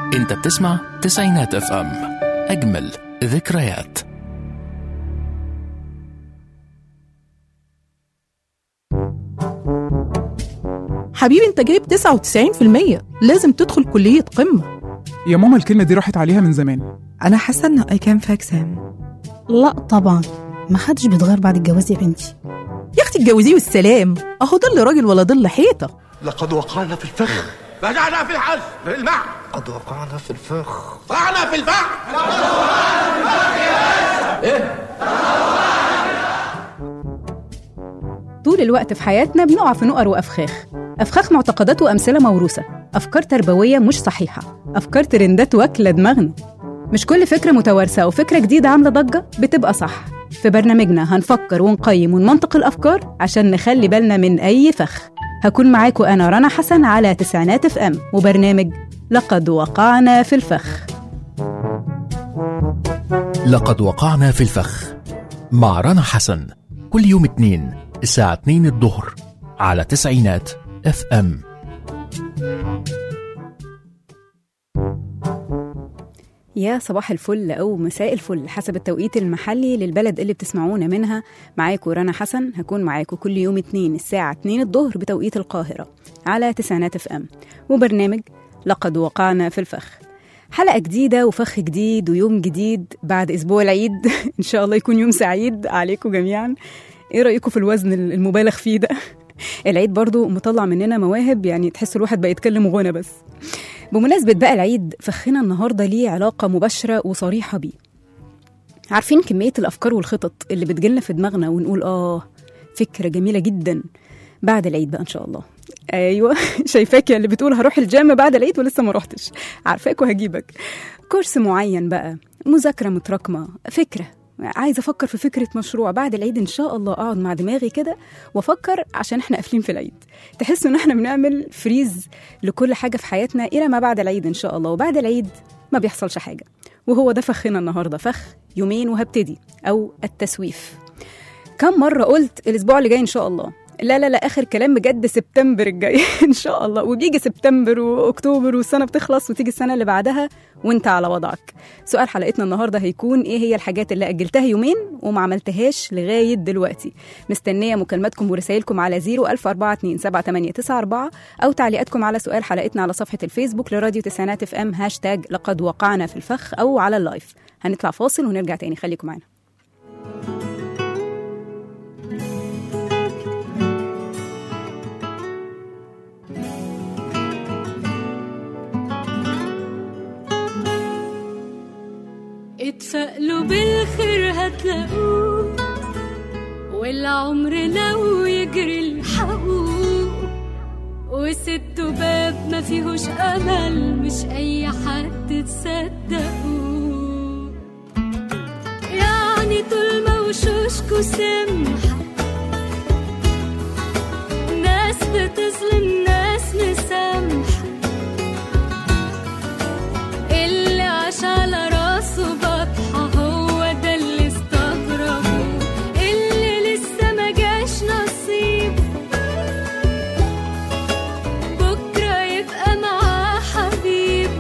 انت بتسمع تسعينات اف ام اجمل ذكريات حبيبي انت جايب 99% لازم تدخل كلية قمة يا ماما الكلمة دي راحت عليها من زمان أنا حاسة إن أي كان فاكسام لا طبعا ما حدش بيتغير بعد الجواز يا بنتي يا اختي اتجوزيه والسلام اهو ضل راجل ولا ضل حيطة لقد وقعنا في الفخ بدأنا في الحز في المع قد وقعنا في الفخ طعنا في الفحم طول الوقت في حياتنا بنقع في نقر وأفخاخ أفخاخ معتقدات وأمثلة موروثة أفكار تربوية مش صحيحة أفكار ترندات واكلة دماغنا مش كل فكرة متوارثة وفكرة جديدة عاملة ضجة بتبقى صح في برنامجنا هنفكر ونقيم ونمنطق الأفكار عشان نخلي بالنا من أي فخ هكون معاكم أنا رنا حسن على تسعينات اف ام وبرنامج لقد وقعنا في الفخ لقد وقعنا في الفخ مع رنا حسن كل يوم اثنين الساعة 2 الظهر على تسعينات اف ام يا صباح الفل أو مساء الفل حسب التوقيت المحلي للبلد اللي بتسمعونا منها معاكم رنا حسن هكون معاكم كل يوم اتنين الساعة 2 الظهر بتوقيت القاهرة على تسعينات اف ام وبرنامج لقد وقعنا في الفخ حلقة جديدة وفخ جديد ويوم جديد بعد أسبوع العيد إن شاء الله يكون يوم سعيد عليكم جميعا إيه رأيكم في الوزن المبالغ فيه ده؟ العيد برضو مطلع مننا مواهب يعني تحس الواحد بقى يتكلم غنى بس بمناسبة بقى العيد فخنا النهاردة ليه علاقة مباشرة وصريحة بيه عارفين كمية الأفكار والخطط اللي بتجيلنا في دماغنا ونقول آه فكرة جميلة جدا بعد العيد بقى إن شاء الله أيوة شايفاك يا اللي بتقول هروح الجيم بعد العيد ولسه ما روحتش عارفاك وهجيبك كورس معين بقى مذاكرة متراكمة فكرة عايزة أفكر في فكرة مشروع بعد العيد إن شاء الله أقعد مع دماغي كده وأفكر عشان إحنا قافلين في العيد تحسوا إن إحنا بنعمل فريز لكل حاجة في حياتنا إلى ما بعد العيد إن شاء الله وبعد العيد ما بيحصلش حاجة وهو ده فخنا النهاردة فخ يومين وهبتدي أو التسويف كم مرة قلت الأسبوع اللي جاي إن شاء الله لا لا لا آخر كلام بجد سبتمبر الجاي إن شاء الله وبيجي سبتمبر وأكتوبر والسنة بتخلص وتيجي السنة اللي بعدها وانت على وضعك سؤال حلقتنا النهاردة هيكون ايه هي الحاجات اللي أجلتها يومين وما عملتهاش لغاية دلوقتي مستنية مكالماتكم ورسائلكم على 01427 أو تعليقاتكم على سؤال حلقتنا على صفحة الفيسبوك لراديو تسعينات اف ام هاشتاج لقد وقعنا في الفخ أو على اللايف هنطلع فاصل ونرجع تاني خليكم معانا اتفائلوا بالخير هتلاقوه والعمر لو يجري الحقوق وسدوا باب ما فيهوش امل مش اي حد تصدقوه يعني طول ما وشوشكوا سمحة ناس بتظلم ناس مسامحة اللي عاش على راسه بطحة هو ده اللي استغربه اللي لسه ما جاش نصيب بكرة يبقى معاه حبيب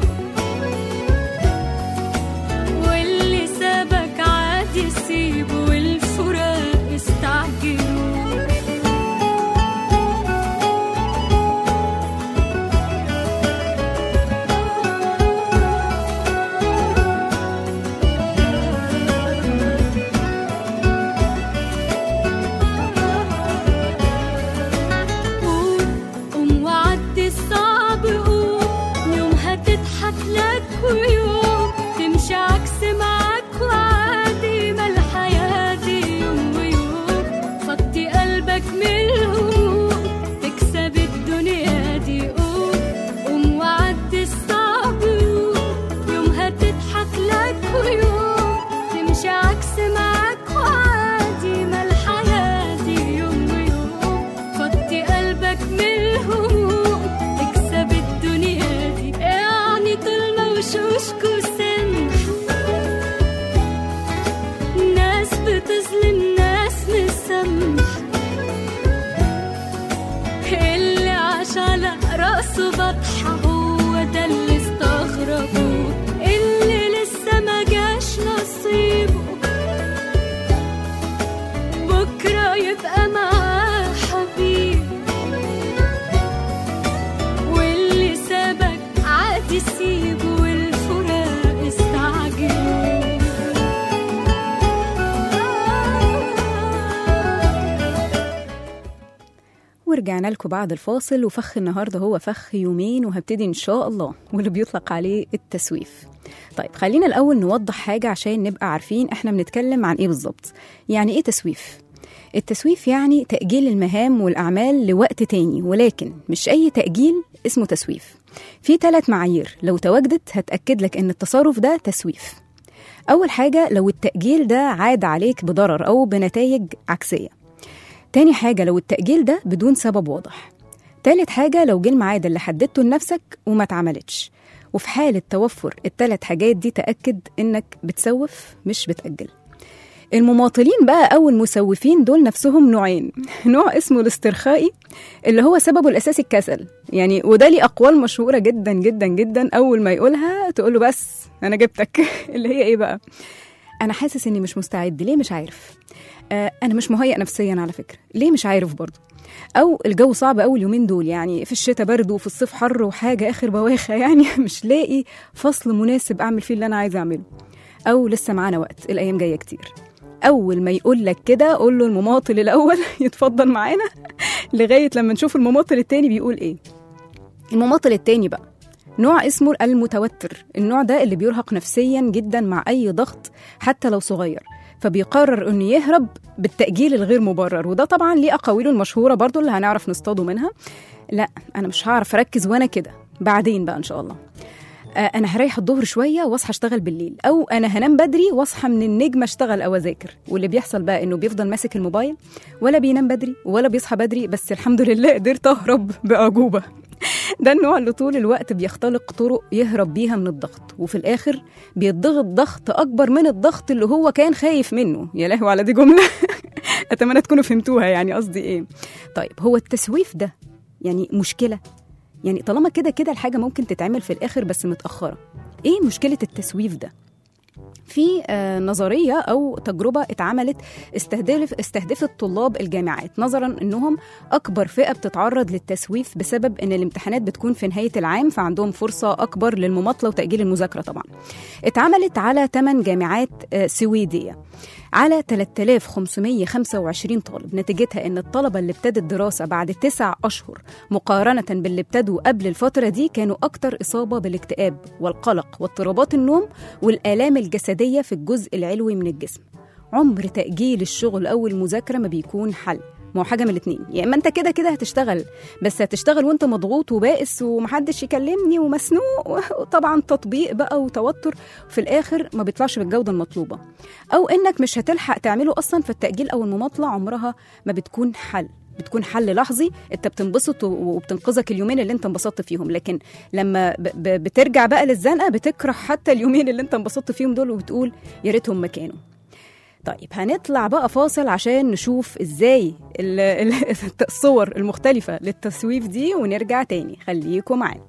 واللي سابك عادي سيبه والفراق استعجلوا قوم قوم وعدي الصعب قوم يوم هتضحك لك ويوم تمشي عكس معاك وعادي ما الحياة دي يوم ويوم فضي قلبك من الهموم تكسب الدنيا دي قوم قوم وعدي الصعب قوم يوم هتضحك لك ويوم تمشي عكس معاك وعادي ما الحياة دي يوم ويوم فضي قلبك من الهموم تكسب الدنيا دي يعني طول ما وشوشكوا سمح ناس بتظلم ناس مسامح اللي عاش على راسه بطحة هو ده اللي استغربه ورجعنا لكم بعد الفاصل وفخ النهارده هو فخ يومين وهبتدي ان شاء الله واللي بيطلق عليه التسويف طيب خلينا الاول نوضح حاجه عشان نبقى عارفين احنا بنتكلم عن ايه بالظبط يعني ايه تسويف التسويف يعني تأجيل المهام والأعمال لوقت تاني ولكن مش أي تأجيل اسمه تسويف في ثلاث معايير لو تواجدت هتأكد لك إن التصرف ده تسويف أول حاجة لو التأجيل ده عاد عليك بضرر أو بنتائج عكسية تاني حاجة لو التأجيل ده بدون سبب واضح تالت حاجة لو جه الميعاد اللي حددته لنفسك وما اتعملتش وفي حالة توفر التلات حاجات دي تأكد إنك بتسوف مش بتأجل المماطلين بقى أو المسوفين دول نفسهم نوعين نوع اسمه الاسترخائي اللي هو سببه الأساسي الكسل يعني وده ليه أقوال مشهورة جدا جدا جدا أول ما يقولها تقول له بس أنا جبتك اللي هي إيه بقى أنا حاسس إني مش مستعد ليه مش عارف آه أنا مش مهيأ نفسيا على فكرة ليه مش عارف برضه او الجو صعب قوي اليومين دول يعني في الشتاء برد وفي الصيف حر وحاجه اخر بواخه يعني مش لاقي فصل مناسب اعمل فيه اللي انا عايزه اعمله او لسه معانا وقت الايام جايه كتير اول ما يقول لك كده قول له المماطل الاول يتفضل معانا لغايه لما نشوف المماطل التاني بيقول ايه المماطل التاني بقى نوع اسمه المتوتر النوع ده اللي بيرهق نفسيا جدا مع اي ضغط حتى لو صغير فبيقرر انه يهرب بالتأجيل الغير مبرر وده طبعا ليه أقاويله المشهورة برضو اللي هنعرف نصطاده منها لا أنا مش هعرف أركز وأنا كده بعدين بقى إن شاء الله آه، أنا هريح الظهر شوية وأصحى أشتغل بالليل أو أنا هنام بدري وأصحى من النجمة أشتغل أو أذاكر واللي بيحصل بقى إنه بيفضل ماسك الموبايل ولا بينام بدري ولا بيصحى بدري بس الحمد لله قدرت أهرب بأعجوبة ده النوع اللي طول الوقت بيختلق طرق يهرب بيها من الضغط وفي الآخر بيضغط ضغط أكبر من الضغط اللي هو كان خايف منه يا لهوي على دي جملة أتمنى تكونوا فهمتوها يعني قصدي إيه طيب هو التسويف ده يعني مشكلة يعني طالما كده كده الحاجة ممكن تتعمل في الآخر بس متأخرة إيه مشكلة التسويف ده؟ في آه، نظريه او تجربه اتعملت استهدف استهدفت طلاب الجامعات نظرا انهم اكبر فئه بتتعرض للتسويف بسبب ان الامتحانات بتكون في نهايه العام فعندهم فرصه اكبر للمماطله وتاجيل المذاكره طبعا اتعملت على 8 جامعات آه، سويديه على 3525 طالب نتيجتها ان الطلبه اللي ابتدت دراسه بعد تسع اشهر مقارنه باللي ابتدوا قبل الفتره دي كانوا اكتر اصابه بالاكتئاب والقلق واضطرابات النوم والالام الجسديه في الجزء العلوي من الجسم عمر تاجيل الشغل او المذاكره ما بيكون حل ما هو حاجه من الاثنين يا اما انت كده كده هتشتغل بس هتشتغل وانت مضغوط وبائس ومحدش يكلمني ومسنوق وطبعا تطبيق بقى وتوتر في الاخر ما بيطلعش بالجوده المطلوبه او انك مش هتلحق تعمله اصلا فالتاجيل او المماطله عمرها ما بتكون حل بتكون حل لحظي انت بتنبسط و- وبتنقذك اليومين اللي انت انبسطت فيهم لكن لما ب- ب- بترجع بقى للزنقه بتكره حتى اليومين اللي انت انبسطت فيهم دول وبتقول يا ريتهم ما كانوا طيب هنطلع بقى فاصل عشان نشوف ازاي ال- ال- الصور المختلفة للتسويف دي ونرجع تاني خليكم معانا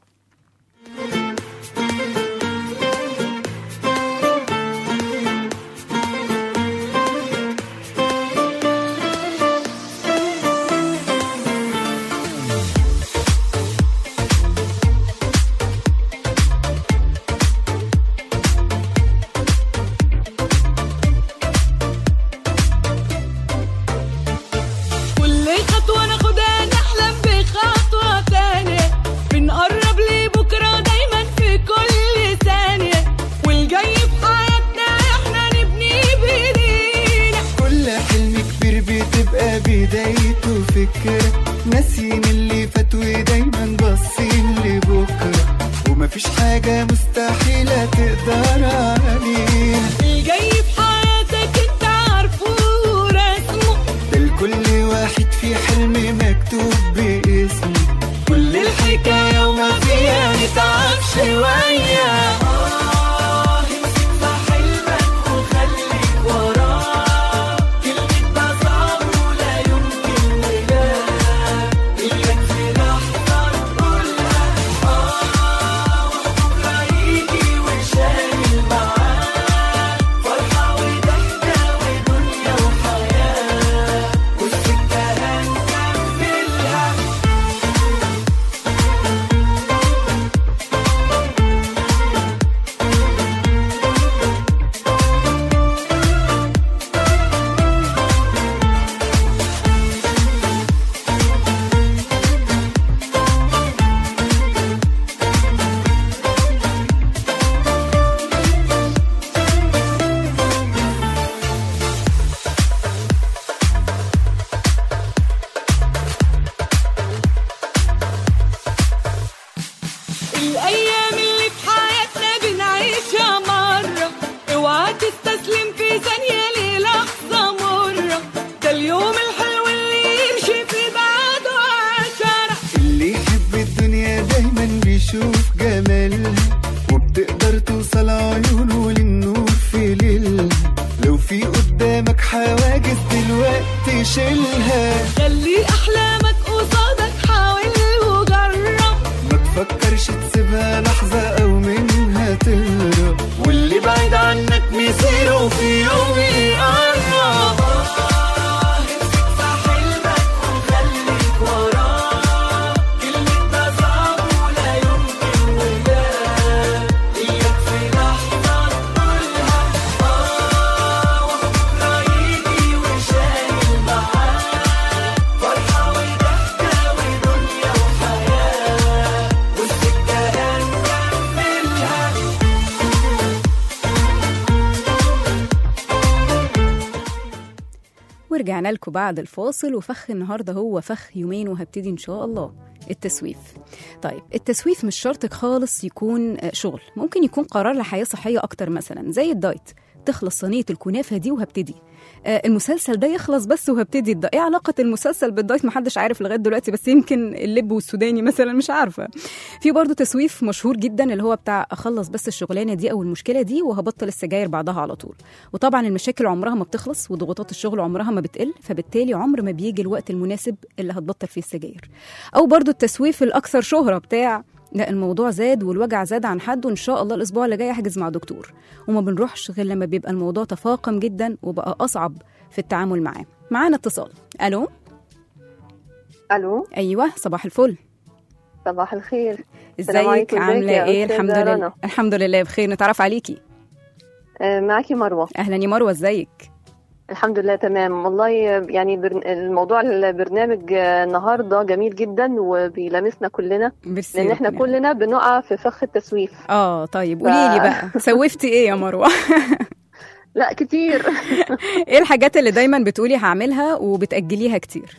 كل خطوة ناخدها نحلم بخطوة تانية بنقرب لبكرة دايما في كل ثانية والجاي في حياتنا احنا نبني بايدينا كل حلم كبير بتبقى بدايته فكرة ناسيين اللي فات ودايما باصين لبكرة ومفيش حاجة مستحيلة تقدر عليها الجاي في حياتك انت عارفه ورسمه ده لكل واحد في حلم مكتوب باسمه كل الحكاية وما فيها نتعب شوية آه امسك في حلمك وخليك وراه كلمة ده صعب ولا يمكن نجاح إياك في لحظة نقولها آه وبكرة يجي وشايل معاه فرحة وضحكة ودنيا وحياة والسكة هنكملها ورجعنا لكم بعد الفاصل وفخ النهارده هو فخ يومين وهبتدي ان شاء الله التسويف طيب التسويف مش شرط خالص يكون آه، شغل ممكن يكون قرار لحياة صحية أكتر مثلا زي الدايت تخلص صينية الكنافة دي وهبتدي آه، المسلسل ده يخلص بس وهبتدي الدايت ايه علاقة المسلسل بالدايت محدش عارف لغاية دلوقتي بس يمكن اللب والسوداني مثلا مش عارفة في برضه تسويف مشهور جدا اللي هو بتاع اخلص بس الشغلانة دي او المشكلة دي وهبطل السجاير بعدها على طول وطبعا المشاكل عمرها ما بتخلص وضغوطات الشغل عمرها ما بتقل فبالتالي عمر ما بيجي الوقت المناسب اللي هتبطل فيه السجاير او برضه التسويف الاكثر شهرة بتاع لا الموضوع زاد والوجع زاد عن حد وان شاء الله الاسبوع اللي جاي احجز مع دكتور وما بنروحش غير لما بيبقى الموضوع تفاقم جدا وبقى اصعب في التعامل معاه معانا اتصال الو الو ايوه صباح الفل صباح الخير السلام ازيك عليكم، ازيك عامله يا ايه أستاذة الحمد لله رنا؟ الحمد لله بخير نتعرف عليكي آه، معاكي مروه اهلا يا مروه ازيك الحمد لله تمام والله يعني برن... الموضوع البرنامج آه، النهارده جميل جدا وبيلامسنا كلنا ميرسي لان احنا ربنا. كلنا بنقع في فخ التسويف اه طيب ف- قولي لي بقى سوفتي ايه يا مروه لا كتير ايه الحاجات اللي دايما بتقولي هعملها وبتاجليها كتير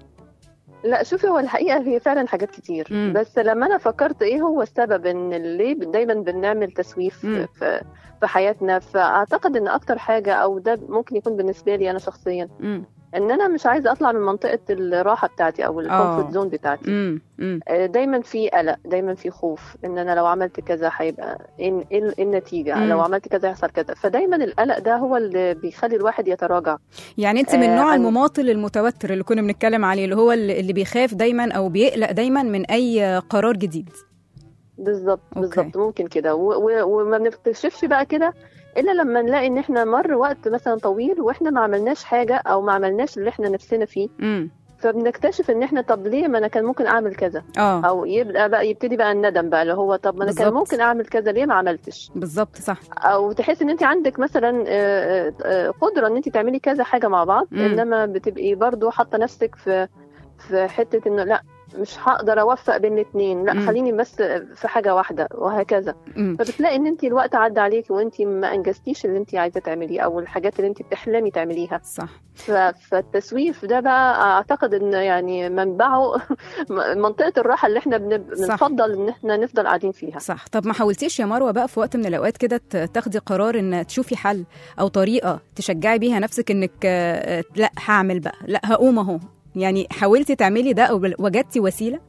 لا شوفي هو الحقيقه هي فعلا حاجات كتير مم. بس لما انا فكرت ايه هو السبب ان ليه دايما بنعمل تسويف مم. في في حياتنا فاعتقد ان اكتر حاجه او ده ممكن يكون بالنسبه لي انا شخصيا امم ان انا مش عايزه اطلع من منطقه الراحه بتاعتي او آه. الكومفورت زون بتاعتي امم امم آه، دايما في قلق دايما في خوف ان انا لو عملت كذا هيبقى ايه إيه النتيجه مم. لو عملت كذا هيحصل كذا فدايما القلق ده هو اللي بيخلي الواحد يتراجع يعني انت من آه، نوع أنا- المماطل المتوتر اللي كنا بنتكلم عليه اللي هو اللي اللي بيخاف دايما او بيقلق دايما من اي قرار جديد بالظبط أوكي. بالظبط ممكن كده و- و- وما بنكتشفش بقى كده الا لما نلاقي ان احنا مر وقت مثلا طويل واحنا ما عملناش حاجه او ما عملناش اللي احنا نفسنا فيه امم فبنكتشف ان احنا طب ليه ما انا كان ممكن اعمل كذا اه او يبقى بقى يبتدي بقى الندم بقى اللي هو طب ما انا كان بالظبط. ممكن اعمل كذا ليه ما عملتش بالظبط صح او تحس ان انت عندك مثلا آه، آه، قدره ان انت تعملي كذا حاجه مع بعض مم. انما بتبقي برضو حاطه نفسك في في حته انه لا مش هقدر اوفق بين الاثنين لا مم. خليني بس في حاجه واحده وهكذا امم فبتلاقي ان انت الوقت عدى عليكي وانت ما انجزتيش اللي انت عايزه تعمليه او الحاجات اللي انت بتحلمي تعمليها صح ف- فالتسويف ده بقى اعتقد ان يعني منبعه منطقه الراحه اللي احنا بنب- صح. بنفضل ان احنا نفضل قاعدين فيها صح طب ما حاولتيش يا مروه بقى في وقت من الاوقات كده ت- تاخدي قرار ان تشوفي حل او طريقه تشجعي بيها نفسك انك آه، آه، لا هعمل بقى لا هقوم اهو يعني حاولتي تعملي ده او بل- وجدتي وسيله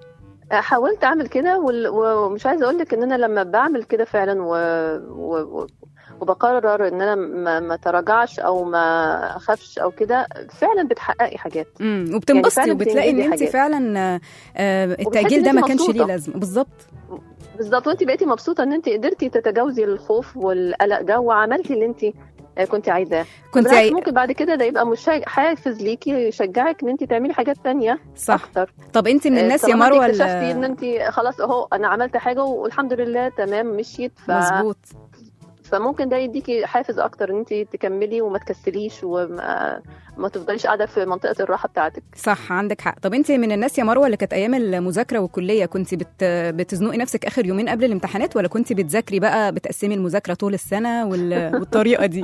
حاولت اعمل كده وال- ومش عايزه اقول لك ان انا لما بعمل كده فعلا و... و... و... وبقرر ان انا ما, ما تراجعش او ما اخافش او كده فعلا بتحققي حاجات امم وبتنبسطي فعلاً وبتلاقي ان بتنجزي انت حاجات. فعلا آه، آه، وبتحسي التاجيل إن ده أنت ما كانش ليه مبسوطة. لازمه بالظبط بالظبط وانت بقيتي مبسوطه ان انت قدرتي تتجاوزي الخوف والقلق ده وعملتي اللي انت كنت عايزاه كنت بالعكس عاي... ممكن بعد كده ده يبقى مشا- حافز ليكي يشجعك ان انت تعملي حاجات تانية صح اكتر طب انت من آه، الناس يا طالما انت مروه اكتشفتي ان اللي- انت خلاص اهو انا عملت حاجه والحمد لله تمام مشيت ف... مظبوط فممكن ده يديكي حافز اكتر ان انت تكملي وما تكسليش وما ما تفضليش قاعده في منطقه الراحه بتاعتك صح عندك حق طب انت من الناس يا مروه اللي كانت ايام المذاكره والكليه كنت بت... بتزنقي نفسك اخر يومين قبل الامتحانات ولا كنت بتذاكري بقى بتقسمي المذاكره طول السنه وال... والطريقه دي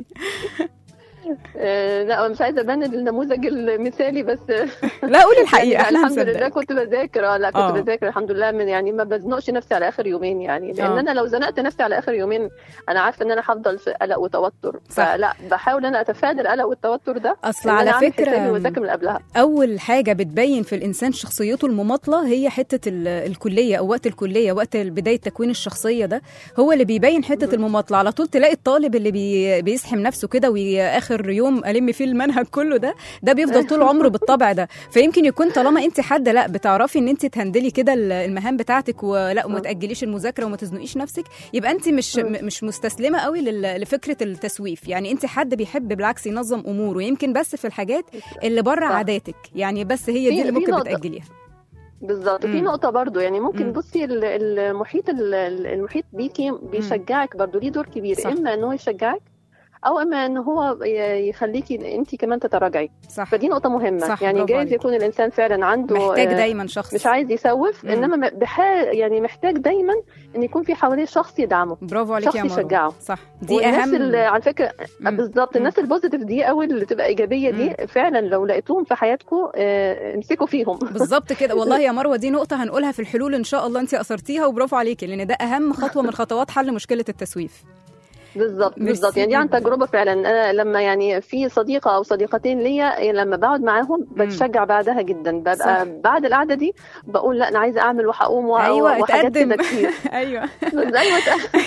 آه، لا أنا مش عايزه ابان النموذج المثالي بس لا قولي الحقيقه يعني احنا الحمد لله هنصدقك كنت بذاكر آه، لا كنت آه. بذاكر الحمد لله من يعني ما بزنقش نفسي على اخر يومين يعني لان آه. انا لو زنقت نفسي على اخر يومين انا عارفه ان انا هفضل في قلق وتوتر صح. فلا بحاول ان انا اتفادى القلق والتوتر ده اصل إن أنا على أعمل فكرة- حسابي واذاكر من قبلها اول حاجه بتبين في الانسان شخصيته المماطله هي حته ال- الكليه او وقت الكليه وقت بدايه تكوين الشخصيه ده هو اللي بيبين حته المماطله على طول تلاقي الطالب اللي بي بيسحم نفسه كده واخر يوم الم فيه المنهج كله ده ده بيفضل طول عمره بالطبع ده فيمكن يكون طالما انت حد لا بتعرفي ان انت تهندلي كده ال- المهام بتاعتك ولا وما تاجليش المذاكره وما تزنقيش نفسك يبقى انت مش م- مش مستسلمه قوي لل- لفكره التسويف يعني انت حد بيحب بالعكس ينظم اموره يمكن بس في الحاجات اللي بره صح. عاداتك يعني بس هي دي في- اللي في ممكن نقطة. بتاجليها بالظبط في مم. نقطة برضو يعني ممكن مم. بصي ال- المحيط ال- المحيط بيكي بيشجعك برضو ليه دور كبير صح. إما إن هو يشجعك او اما ان هو ي- يخليكي انت كمان تتراجعي صح فدي نقطه مهمه صح، يعني برافو جايز عليكي. يكون الانسان فعلا عنده محتاج آه، دايما شخص مش عايز يسوف مم. انما م- بحال يعني محتاج دايما ان يكون في حواليه شخص يدعمه برافو عليك يا شخص مروه يشجعه صح دي والناس اهم اللي على فكره مم. بالظبط مم. الناس البوزيتيف دي او اللي تبقى ايجابيه دي فعلا لو لقيتوهم في حياتكم آه، امسكوا فيهم بالظبط كده والله يا مروه دي نقطه هنقولها في الحلول ان شاء الله انت اثرتيها وبرافو عليكي لان ده اهم خطوه من خطوات حل مشكله التسويف بالظبط ميرسي بالظبط يعني دي عن جداً. تجربه فعلا انا لما يعني في صديقه او صديقتين ليا لما بقعد معاهم بتشجع بعدها جدا ببقى صح. بعد القعده دي بقول لا انا عايزه اعمل وهقوم وه- ايوه وحاجات اتقدم كده كتير ايوه ايوه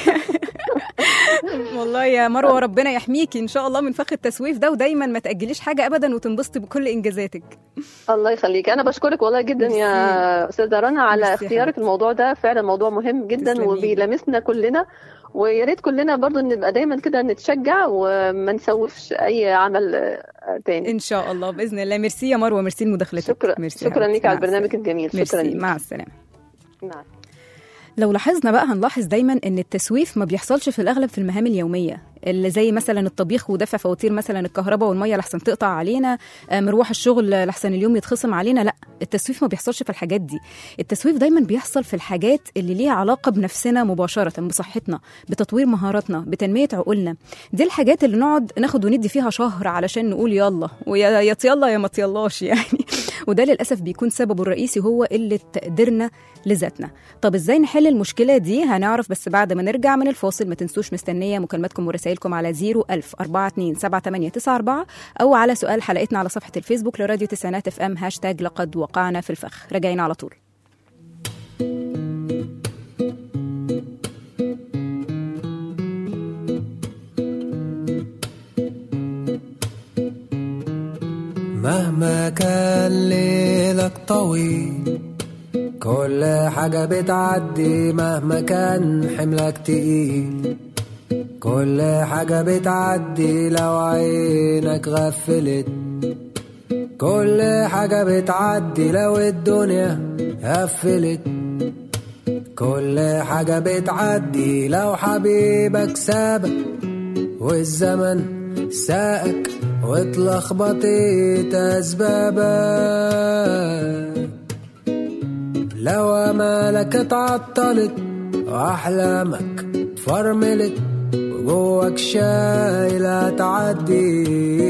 والله يا مروه ربنا يحميكي ان شاء الله من فخ التسويف ده ودايما ما تاجليش حاجه ابدا وتنبسطي بكل انجازاتك الله يخليك انا بشكرك والله جدا يا استاذه رنا على ميرسي يا اختيارك الموضوع ده فعلا موضوع مهم جدا تسلمي. وبيلامسنا كلنا ويا ريت كلنا برضو نبقى دايما كده نتشجع وما نسوفش اي عمل آه، تاني ان شاء الله باذن الله ميرسي يا مروه ميرسي لمداخلتك شكرا ميرسي يا شكرا حبيبتي. ليك على مع البرنامج السلامة. الجميل شكرا ميرسي ليك مع السلامه نعم. لو لاحظنا بقى هنلاحظ دايما ان التسويف ما بيحصلش في الاغلب في المهام اليوميه اللي زي مثلا الطبيخ ودفع فواتير مثلا الكهرباء والميه لحسن تقطع علينا آه، مروح الشغل لحسن اليوم يتخصم علينا لا التسويف ما بيحصلش في الحاجات دي التسويف دايما بيحصل في الحاجات اللي ليها علاقه بنفسنا مباشره بصحتنا بتطوير مهاراتنا بتنميه عقولنا دي الحاجات اللي نقعد ناخد وندي فيها شهر علشان نقول يلا ويا يا يلا يا ما تيلاش يعني وده للاسف بيكون سببه الرئيسي هو قله تقديرنا لذاتنا طب ازاي نحل المشكله دي هنعرف بس بعد ما نرجع من الفاصل ما تنسوش مستنيه مكالماتكم ورسائلكم على 01000 427 او على سؤال حلقتنا على صفحه الفيسبوك لراديو تسعينات اف ام هاشتاج لقد وقعنا في الفخ راجعين على طول مهما كان ليلك طويل كل حاجة بتعدي مهما كان حملك تقيل كل حاجة بتعدي لو عينك غفلت كل حاجة بتعدي لو الدنيا قفلت كل حاجة بتعدي لو حبيبك سابك والزمن ساقك واتلخبطت أسبابك لو أمالك اتعطلت وأحلامك فرملت وجواك شايلة تعدي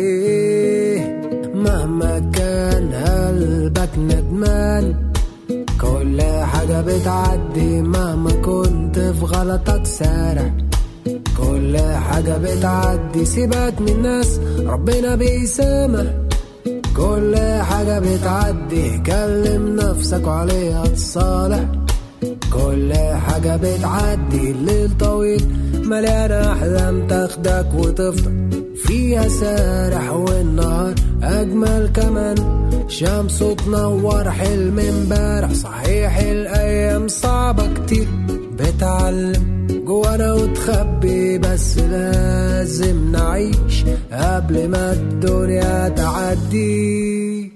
مهما كان قلبك ندمان كل حاجة بتعدي مهما كنت في غلطك سارع كل حاجة بتعدي سيبك من الناس ربنا بيسامح كل حاجة بتعدي كلم نفسك وعليها تصالح كل حاجة بتعدي الليل طويل مليانة أحلام تاخدك وتفضل فيها سارح والنهار أجمل كمان شمس تنور حلم امبارح صحيح الأيام صعبة كتير بتعلم جوانا وتخبي بس لازم نعيش قبل ما الدنيا تعدي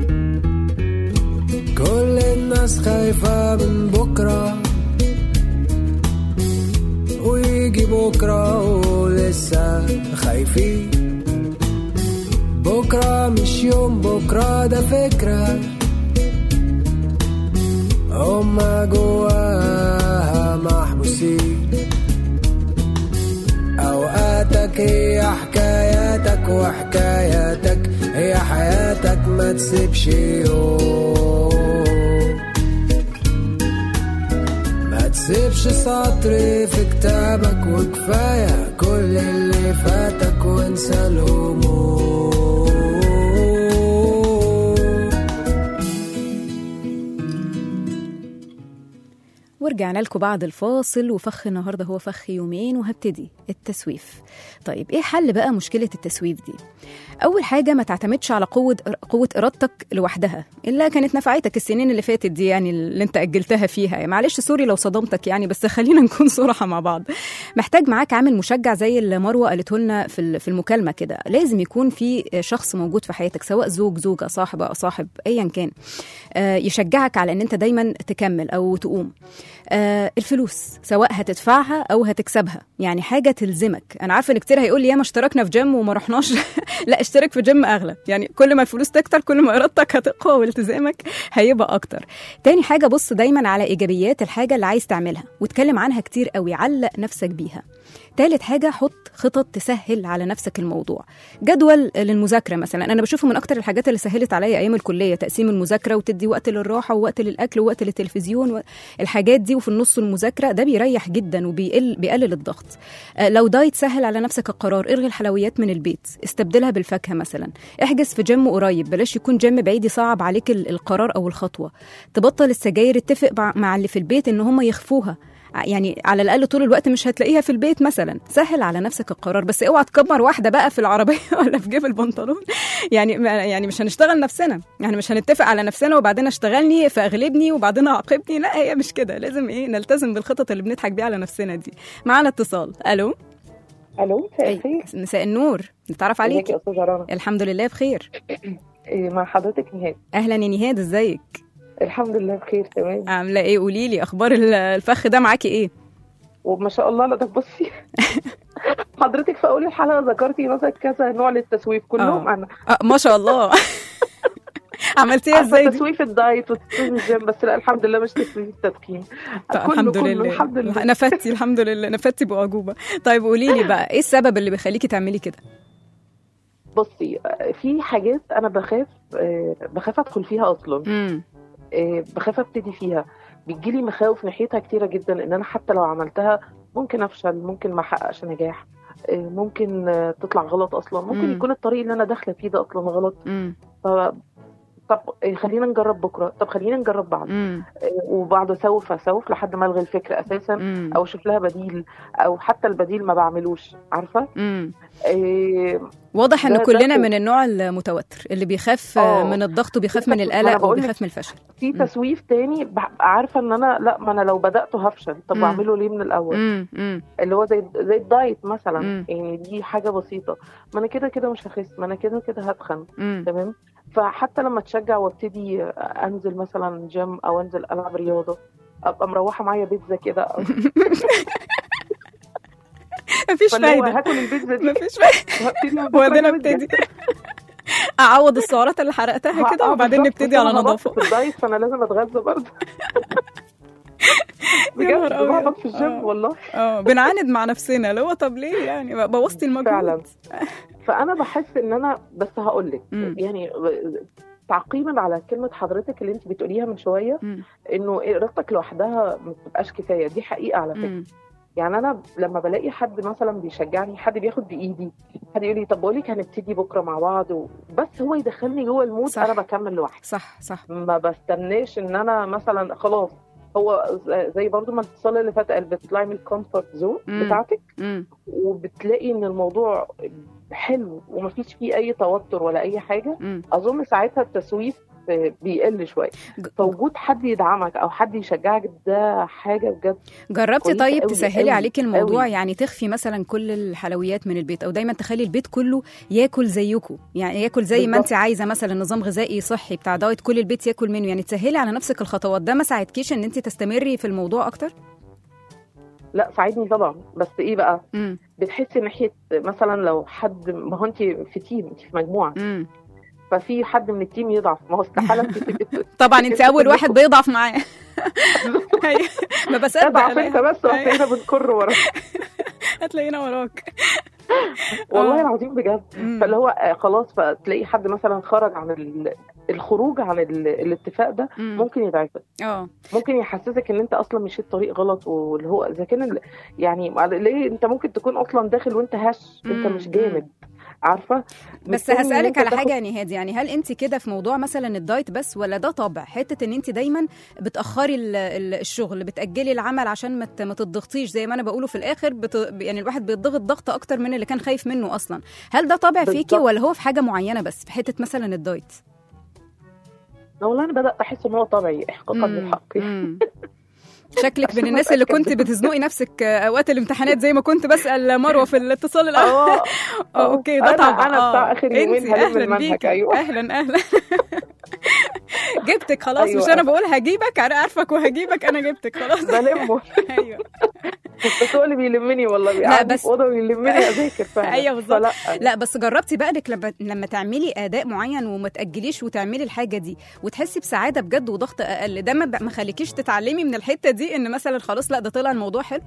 كل الناس خايفة من بكرة ويجي بكرة ولسه خايفين بكرة مش يوم بكرة ده فكرة هما جواها محبوسين أوقاتك هي حكاياتك وحكاياتك هي حياتك ما تسيبش يوم ما تسيبش سطر في كتابك وكفاية كل اللي فاتك وانسى الهموم ورجعنا لكم بعد الفاصل وفخ النهارده هو فخ يومين وهبتدي التسويف طيب ايه حل بقى مشكله التسويف دي اول حاجه ما تعتمدش على قوه قوه ارادتك لوحدها الا كانت نفعتك السنين اللي فاتت دي يعني اللي انت اجلتها فيها يعني معلش سوري لو صدمتك يعني بس خلينا نكون صراحه مع بعض محتاج معاك عامل مشجع زي اللي مروه قالته لنا في ال- في المكالمه كده لازم يكون في شخص موجود في حياتك سواء زوج زوجه صاحب أو صاحب ايا كان آه، يشجعك على ان انت دايما تكمل او تقوم آه الفلوس سواء هتدفعها او هتكسبها يعني حاجه تلزمك انا عارفه ان كتير هيقول لي ياما اشتركنا في جيم وما رحناش لا اشترك في جيم اغلى يعني كل ما الفلوس تكتر كل ما ارادتك هتقوى والتزامك هيبقى اكتر تاني حاجه بص دايما على ايجابيات الحاجه اللي عايز تعملها واتكلم عنها كتير قوي علق نفسك بيها تالت حاجة حط خطط تسهل على نفسك الموضوع جدول للمذاكرة مثلا أنا بشوفه من أكتر الحاجات اللي سهلت عليا أيام الكلية تقسيم المذاكرة وتدي وقت للراحة ووقت للأكل ووقت للتلفزيون و... الحاجات دي وفي النص المذاكرة ده بيريح جدا وبيقل بيقلل الضغط آه، لو دايت سهل على نفسك القرار الغي الحلويات من البيت استبدلها بالفاكهة مثلا احجز في جيم قريب بلاش يكون جيم بعيد يصعب عليك ال- القرار أو الخطوة تبطل السجاير اتفق مع- مع اللي في البيت إن هم يخفوها يعني على الاقل طول الوقت مش هتلاقيها في البيت مثلا سهل على نفسك القرار بس اوعى تكبر واحده بقى في العربيه ولا في جيب البنطلون يعني ما- يعني مش هنشتغل نفسنا يعني مش هنتفق على نفسنا وبعدين اشتغلني فاغلبني وبعدين اعاقبني لا هي مش كده لازم ايه نلتزم بالخطط اللي بنضحك بيها على نفسنا دي معانا اتصال الو الو مساء أي، الخير مساء النور نتعرف ازيك عليك يا استاذه رنا الحمد لله بخير إيه، مع حضرتك نهاد اهلا يا نهاد ازيك الحمد لله بخير تمام عامله ايه قولي لي اخبار ال- الفخ ده معاكي ايه وما شاء الله لا ده بصي حضرتك في اول الحلقه ذكرتي مثلا كذا نوع للتسويف كلهم آه. انا آه ما شاء الله عملتيها عارفة ازاي دي تسويف الدايت وتسويف الجيم بس لا الحمد لله مش تسويف التدخين طيب كله الحمد كله لله الحمد لله نفتي الحمد لله نفتي بأعجوبة طيب قولي لي بقى ايه السبب اللي بيخليكي تعملي كده بصي آه، في حاجات انا بخاف آه، بخاف ادخل فيها اصلا امم آه، بخاف ابتدي فيها بتجيلي مخاوف ناحيتها كتيره جدا ان انا حتى لو عملتها ممكن افشل ممكن ما احققش نجاح آه، ممكن آه، تطلع غلط اصلا ممكن مم. يكون الطريق اللي انا داخله فيه ده اصلا غلط امم ف طب آه، خلينا نجرب بكره طب خلينا نجرب بعد امم آه، وبعد اسوف اسوف لحد ما الغي الفكره اساسا امم او اشوف لها بديل او حتى البديل ما بعملوش عارفه امم آه، واضح ان ده- ده كلنا خوف. من النوع المتوتر اللي بيخاف آه. من الضغط وبيخاف في من تسويف. ما أنا القلق بقولك وبيخاف من الفشل في مم. تسويف تاني ببقى عارفه ان انا لا ما انا لو بداته هفشل طب مم. اعمله ليه من الاول امم امم اللي هو زي زي الدايت مثلا مم. يعني دي حاجه بسيطه ما انا كده كده مش هخس ما انا كده كده هتخن امم تمام فحتى لما اتشجع وابتدي انزل مثلا جيم او انزل العب رياضه ابقى مروحه معايا بيتزا كده أو- مفيش فاللي هو فايده هاكل البيتزا دي مفيش فايده وهبتدي من بكرة وبعدين جامد ابتدي جدا. اعوض السعرات اللي حرقتها كده آه، وبعدين بالظبط. نبتدي بس على أنا هبط نظافه في الدايت فانا لازم اتغذى برضه بجد نهار أبيض. بهبط في الجيم آه. والله اه بنعاند مع نفسنا اللي هو طب ليه يعني بوظتي المجهود فعلا فانا بحس ان انا بس هقول لك مم. يعني تعقيبا على كلمه حضرتك اللي انت بتقوليها من شويه مم. انه ارادتك لوحدها ما بتبقاش كفايه دي حقيقه على فكره مم. يعني انا لما بلاقي حد مثلا بيشجعني حد بياخد بايدي حد يقول لي طب بقول لك هنبتدي بكره مع بعض و... بس هو يدخلني جوه المود صح. انا بكمل لوحدي صح صح ما بستناش ان انا مثلا خلاص هو زي برضو ما الاتصال اللي فات قال بتطلعي من الكومفورت زون مم. بتاعتك مم. وبتلاقي ان الموضوع حلو ومفيش فيه اي توتر ولا اي حاجه مم. اظن ساعتها التسويف بيقل شويه ج- فوجود حد يدعمك او حد يشجعك ده حاجه بجد جربتي كويسة طيب أوي تسهلي أوي عليكي الموضوع أوي. يعني تخفي مثلا كل الحلويات من البيت او دايما تخلي البيت كله ياكل زيكم يعني ياكل زي ما انت بالظبط. عايزه مثلا نظام غذائي صحي بتاع دايت كل البيت ياكل منه يعني تسهلي على نفسك الخطوات ده ما ساعدكيش ان انت تستمري في الموضوع اكتر لا ساعدني طبعا بس ايه بقى امم بتحسي ناحيه مثلا لو حد ما هو انت في تيم انت في مجموعه امم ففي حد من التيم يضعف ما هو استحاله انت تبقي طبعا انت اول واحد بيضعف معاه أيوة. ما بصدق اضعف انت ألاقي- بس وهتلاقينا بنكر ورا هتلاقينا وراك والله آه. العظيم بجد مم. فاللي هو آه، خلاص فتلاقي حد مثلا خرج عن ال... الخروج عن ال... الاتفاق ده مم. ممكن يضعفك اه ممكن يحسسك ان انت اصلا مشيت طريق غلط واللي هو اذا كان ال- يعني مع- ليه انت ممكن تكون اصلا داخل وانت هش انت مم. مش جامد عارفه بس مستني إن هسألك أنت على تاخد- حاجة يا نهاد يعني هل انت كده في موضوع مثلا الدايت بس ولا ده طبع حتة ان انت دايما بتأخري ال- ال- الشغل بتأجلي العمل عشان ما ت- ما تضغطيش زي ما انا بقوله في الاخر بت... يعني الواحد بيتضغط ضغط اكتر من اللي كان خايف منه اصلا هل ده طبع فيكي بالظبط. ولا هو في حاجة معينة بس في حتة مثلا الدايت لا والله انا بدات احس ان هو طبيعي احقاقا مم. للحق مم. شكلك من عشان الناس اللي أتأكد. كنت بتزنقي نفسك اوقات الامتحانات زي ما كنت بسأل مروة في الاتصال الاول اه اه اوكي ده أنا- طبعا أنا بتاع آه. آخر يومين انتي هلم اهلا المنهج، بيكي أيوة. اهلا اهلا جبتك خلاص أيوة. مش انا بقول هجيبك انا عارفك وهجيبك انا جبتك خلاص بلمه ايوه بس هو اللي بيلمني والله بيقعدني بس- في اوضه ويلمني اذاكر فعلا ايوه بالظبط فلا لا بس جربتي بقى انك لما لما تعملي اداء معين وما تاجليش وتعملي الحاجه دي وتحسي بسعاده بجد وضغط اقل ده ما ما خليكيش تتعلمي من الحته دي ان مثلا خلاص لا ده طلع الموضوع حلو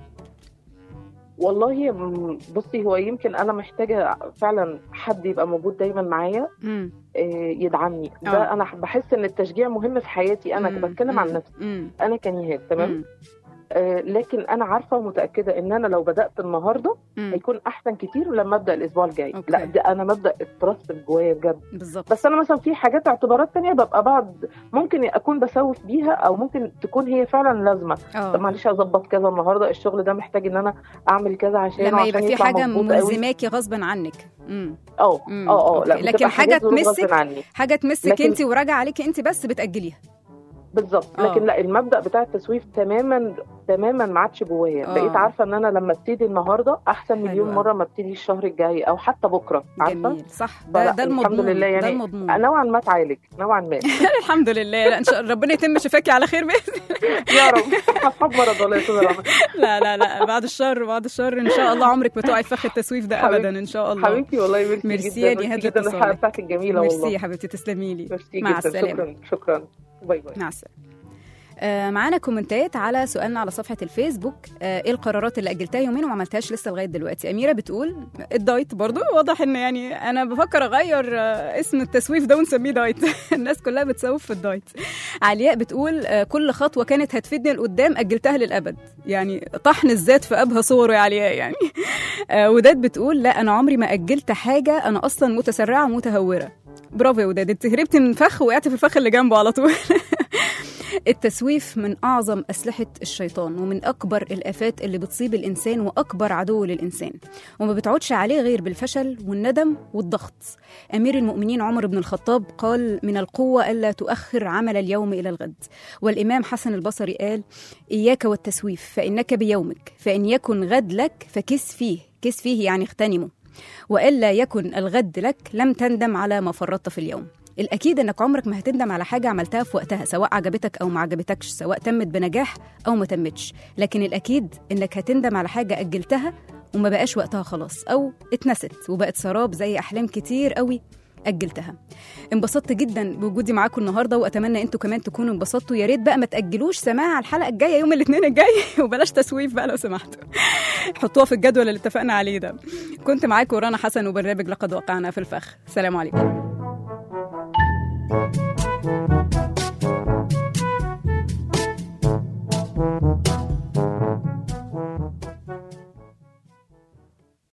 والله م- بصي هو يمكن انا محتاجه فعلا حد يبقى موجود دايما معايا امم آه، يدعمني آه. ده انا بحس ان التشجيع مهم في حياتي انا مم. بتكلم عن مم. نفسي امم انا كنهاد تمام آه لكن انا عارفه ومتاكده ان انا لو بدات النهارده مم. هيكون احسن كتير لما ابدا الاسبوع الجاي أوكي. لا ده انا مبدا اترسب جوايا بجد بالظبط بس انا مثلا في حاجات اعتبارات تانية ببقى بعد ممكن اكون بسوف بيها او ممكن تكون هي فعلا لازمه طب اه معلش اظبط كذا النهارده الشغل ده محتاج ان انا اعمل كذا عشان لما يبقى في حاجه مظبوط قوي. ملزماكي غصبا عنك امم اه مم. اه اه لا أوكي. لكن بتبقى حاجة حاجات ظروف تمسك غصب عني حاجه تمسك لكن- انت وراجعه عليكي انت بس بتاجليها بالظبط آه. لكن لا المبدا بتاع التسويف تماما تماما ما عادش جوايا آه. بقيت عارفه ان انا لما ابتدي النهارده احسن مليون حلو مره ما ابتدي الشهر الجاي او حتى بكره عارفه جميل صح ده فلا، ده المضمون الحمد لله ده يعني المضمون نوعا ما اتعالج نوعا ما الحمد لله لا ان شاء الله ربنا يتم شفاكي على خير باذن يا رب احنا اصحاب مرض ولا يا لا لا لا بعد الشر بعد الشر ان شاء الله عمرك ما تقعي في فخ التسويف ده حبيبتي- ابدا ان شاء الله حبيبتي والله ميرسي ميرسي جدا يا ميرسي نهاد جدا الحلقه لاتصالك. بتاعتك جميله ميرسي والله يا حبيبتي تسلمي لي ميرسي مع جدا السلامه شكرا شكرا باي باي مع السلامه آه، معانا كومنتات على سؤالنا على صفحه الفيسبوك آه، ايه القرارات اللي اجلتها يومين وما عملتهاش لسه لغايه دلوقتي اميره بتقول الدايت برضو واضح ان يعني انا بفكر اغير آه، اسم التسويف ده ونسميه دايت الناس كلها بتسوف في الدايت علياء بتقول آه، كل خطوه كانت هتفيدني لقدام اجلتها للابد يعني طحن الذات في ابهى صوره يا علياء يعني آه، وداد بتقول لا انا عمري ما اجلت حاجه انا اصلا متسرعه ومتهوره برافو يا وداد انت هربتي من فخ وقعتي في الفخ اللي جنبه على طول التسويف من أعظم أسلحة الشيطان ومن أكبر الآفات اللي بتصيب الإنسان وأكبر عدو للإنسان وما بتعودش عليه غير بالفشل والندم والضغط أمير المؤمنين عمر بن الخطاب قال من القوة ألا تؤخر عمل اليوم إلى الغد والإمام حسن البصري قال إياك والتسويف فإنك بيومك فإن يكن غد لك فكس فيه كس فيه يعني اغتنمه وإلا يكن الغد لك لم تندم على ما فرطت في اليوم الأكيد إنك عمرك ما هتندم على حاجة عملتها في وقتها سواء عجبتك أو ما عجبتكش سواء تمت بنجاح أو ما تمتش لكن الأكيد إنك هتندم على حاجة أجلتها وما بقاش وقتها خلاص أو اتنست وبقت سراب زي أحلام كتير قوي أجلتها انبسطت جدا بوجودي معاكم النهارده واتمنى انتوا كمان تكونوا انبسطتوا يا ريت بقى ما تاجلوش سماع الحلقه الجايه يوم الاثنين الجاي وبلاش تسويف بقى لو سمحتوا حطوها في الجدول اللي اتفقنا عليه ده كنت معاكم رنا حسن وبرنامج لقد وقعنا في الفخ سلام عليكم